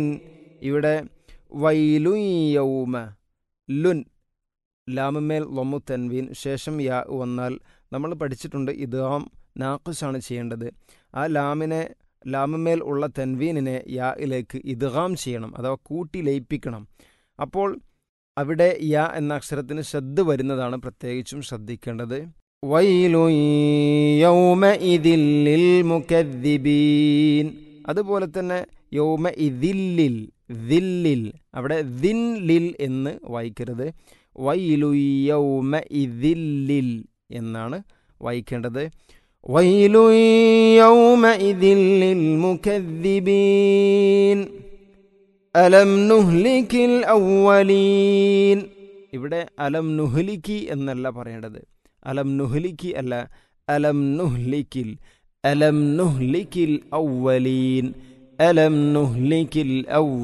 ഇവിടെ വൈലു യൗമ ലുൻ ലാമമേൽ ലൊമു തൻവീൻ ശേഷം യാ വന്നാൽ നമ്മൾ പഠിച്ചിട്ടുണ്ട് ഇദ്ഗാം നാഖുസാണ് ചെയ്യേണ്ടത് ആ ലാമിനെ ലാമമേൽ ഉള്ള തൻവീനിനെ യായിലേക്ക് ഇദ്ഗാം ചെയ്യണം അഥവാ കൂട്ടി ലയിപ്പിക്കണം അപ്പോൾ അവിടെ യ എന്ന അക്ഷരത്തിന് ശ്രദ്ധ വരുന്നതാണ് പ്രത്യേകിച്ചും ശ്രദ്ധിക്കേണ്ടത് വൈലു യൗമ ഇതില്ലിൽ മുക്കദ്ദിബീൻ അതുപോലെ തന്നെ യൗമ ഇതില്ലിൽ ദില്ലിൽ അവിടെ ദിൻ ലിൽ എന്ന് വായിക്കരുത് വൈലു യൗമ ഇതില്ലിൽ എന്നാണ് വായിക്കേണ്ടത് വൈലു യൗമ ഇതില്ലിൽ മുക്കദ്ദിബീൻ അലം നുഹ്ലിക്കിൽ ഔവലീൻ ഇവിടെ അലം നുഹ്ലിക്കി എന്നല്ല പറയേണ്ടത് അലം നുഹ്ലിക്കി അല്ല അലം നുഹ്ലിക്കിൽ അലം നുഹ്ലിക്കിൽ ഔവലീൻ അലം നുഹ്ലിക്കിൽ ഔ